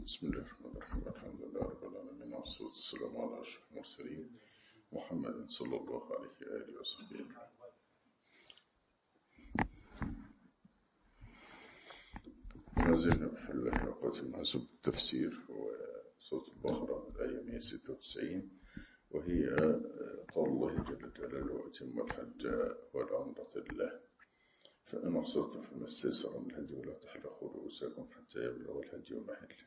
بسم الله الرحمن الرحيم الحمد لله رب العالمين والصلاة والسلام على أشرف المرسلين محمد صلى الله عليه وآله وصحبه أجمعين ما زلنا بحل في أوقات المحسوب التفسير وصوت البقرة الآية 196 وهي قول الله جل جلاله وأتم الحج والعمرة لله فإن أحصرتم فما استيسر من الهدي ولا تحلقوا رؤوسكم حتى يبلغ الهدي محله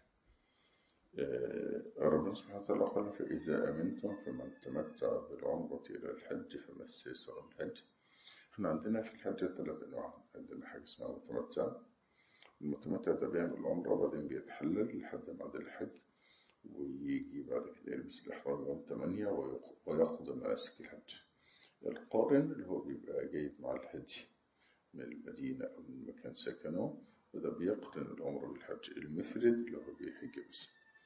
ربنا سبحانه وتعالى قال فإذا أمنتم فمن تمتع بالعمرة إلى الحج فما استيسر من الحج احنا عندنا في الحج ثلاث أنواع عندنا حاجة اسمها متمتع المتمتع ده بيعمل العمرة وبعدين بيتحلل لحد بعد الحج ويجي بعد كده يلبس الإحرام يوم 8 ويقضي مناسك الحج القارن اللي هو بيبقى جايب مع الهدي من المدينة أو من مكان سكنه وده بيقرن العمر بالحج المفرد اللي هو بيحج بس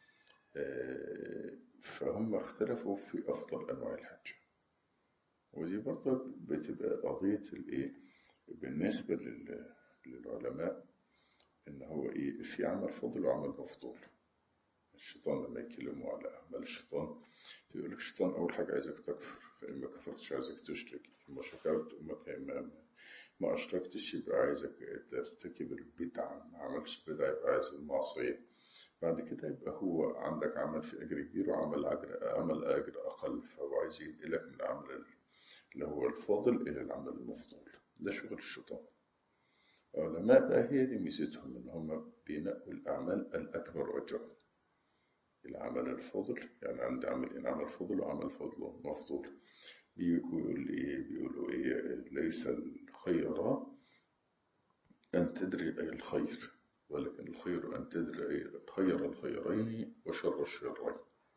فهم اختلفوا في أفضل أنواع الحج ودي برضه بتبقى قضية الإيه بالنسبة للعلماء إن هو إيه في عمل فضل وعمل مفضول الشيطان لما يكلموا على أعمال الشيطان يقول لك الشيطان أول حاجة عايزك تكفر فإن ما كفرتش عايزك تشرك ما شكرت وما ما أشركتش يبقى عايزك ترتكب البدعة ما عملش بدعة يبقى عايز المعصية بعد كده يبقى هو عندك عمل في أجر كبير وعمل أجر عمل أجر أقل فهو عايز ينقلك من العمل اللي هو الفاضل إلى العمل المفضول ده شغل الشيطان علماء بقى هي دي ميزتهم إن هم بينقوا الأعمال الأكبر أجرا العمل الفاضل يعني عندي عملين عمل فاضل وعمل فضل مفضول بيقول إيه بيقولوا إيه ليس الخير أن تدري أي الخير ولكن الخير أن تدري أي خير الخيرين وشر الشرين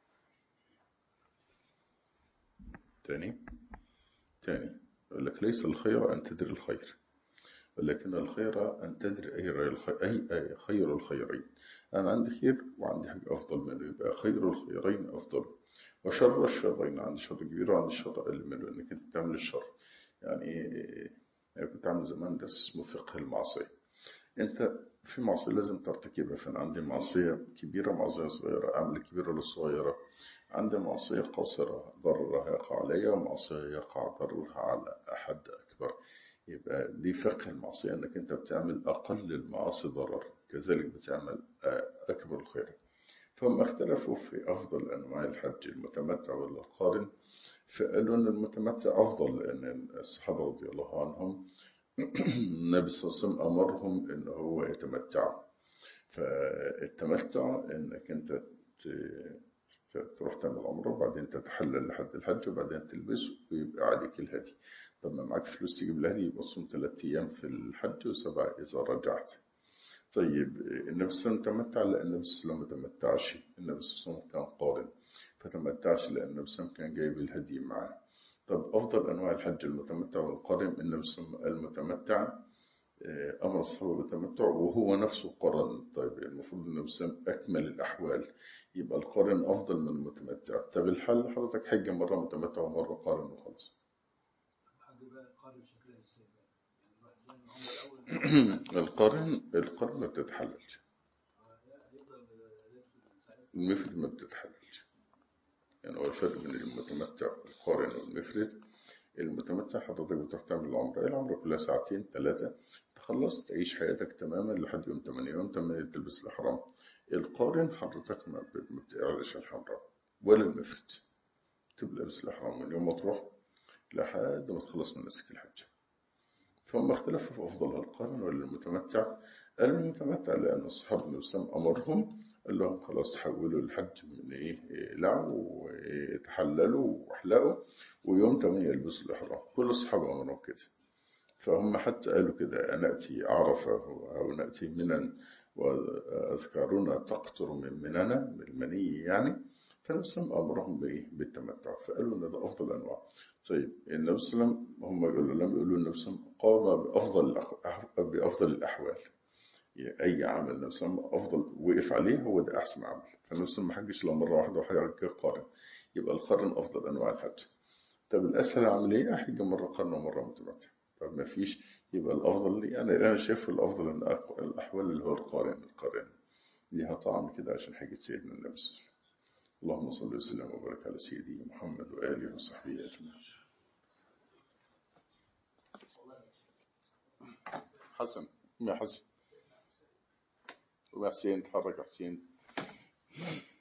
تاني تاني يقول لك ليس الخير أن تدري الخير ولكن الخير أن تدري أي, أي, أي خير الخيرين أنا عندي خير وعندي حاجة أفضل منه يبقى خير الخيرين أفضل وشر الشرين عندي شر كبير وعندي شر أقل منه إنك أنت تعمل الشر يعني يعني كنت عامل زمان ده اسمه فقه المعصية أنت في معصية لازم ترتكبها فأنا عندي معصية كبيرة معصية صغيرة أعمل الكبيرة للصغيرة عندي معصية قاصرة ضررها يقع علي ومعصية يقع ضررها على أحد أكبر يبقى دي فقه المعصية أنك أنت بتعمل أقل المعاصي ضرر كذلك بتعمل أكبر الخير فهم اختلفوا في أفضل أنواع الحج المتمتع ولا القارن فقالوا أن المتمتع أفضل لأن الصحابة رضي الله عنهم النبي صلى الله عليه وسلم أمرهم أن هو يتمتع فالتمتع أنك أنت تروح تعمل عمره وبعدين تتحلل لحد الحج وبعدين تلبس ويبقى عليك الهدي طب ما معاك فلوس تجيب الهدي يبقى صوم ثلاث أيام في الحج وسبعة إذا رجعت طيب النبي صلى الله عليه وسلم تمتع لأن النبي صلى الله عليه وسلم ما تمتعش النبي صلى الله عليه وسلم كان قارن فتمتعش لأن النبي صلى الله عليه وسلم كان جايب الهدي معاه طب أفضل أنواع الحج المتمتع والقارن النبي صلى الله عليه وسلم المتمتع أمر الصحابة بالتمتع وهو نفسه قرن طيب المفروض النبي صلى الله عليه وسلم أكمل الأحوال يبقى القارن أفضل من المتمتع طب الحل حضرتك حج مرة متمتع ومرة قارن وخلاص القرن القرن ما بتتحللش المفرد ما بتتحللش يعني هو الفرق بين المتمتع والقارن والمفرد المتمتع حضرتك بتروح تعمل العمرة العمرة كلها ساعتين ثلاثة تخلص تعيش حياتك تماما لحد يوم 8 يوم 8 تلبس الإحرام القارن حضرتك ما بتعرفش الحمراء ولا المفرد تبقى لابس الإحرام من يوم ما تروح لحد ما تخلص من مناسك الحج فهم اختلفوا في أفضل القرن ولا المتمتع قال المتمتع لأن أصحاب النبي صلى الله عليه وسلم أمرهم قال لهم خلاص تحولوا الحج من إيه لعوا وتحللوا واحلقوا ويوم 8 يلبسوا الإحرام كل الصحابة أمرهم كده فهم حتى قالوا كده نأتي عرفة أو نأتي منن وأذكارنا تقطر من مننا من المني يعني فالنبي صلى الله عليه وسلم أمرهم بإيه بالتمتع فقالوا إن ده أفضل أنواع طيب النبي صلى الله عليه وسلم هم يقولوا لم يقولوا النبي صلى الله عليه وسلم قام بأفضل بأفضل الأحوال أي عمل النبي صلى الله عليه وسلم أفضل وقف عليه هو ده أحسن عمل فالنبي صلى الله عليه وسلم ما حجش إلا مرة واحدة وحج قارن يبقى القرن أفضل أنواع الحج طب الأسهل عملية أحج مرة قرن ومرة متمتع طب ما فيش يبقى الأفضل لي يعني أنا شايف الأفضل أن الأحوال اللي هو القارن القارن ليها طعم كده عشان حاجة سيدنا النبي صلى الله عليه وسلم اللهم صل وسلم وبارك على سيدنا محمد وآله وصحبه أجمعين حسن يا حسن وحسين تحرك حسين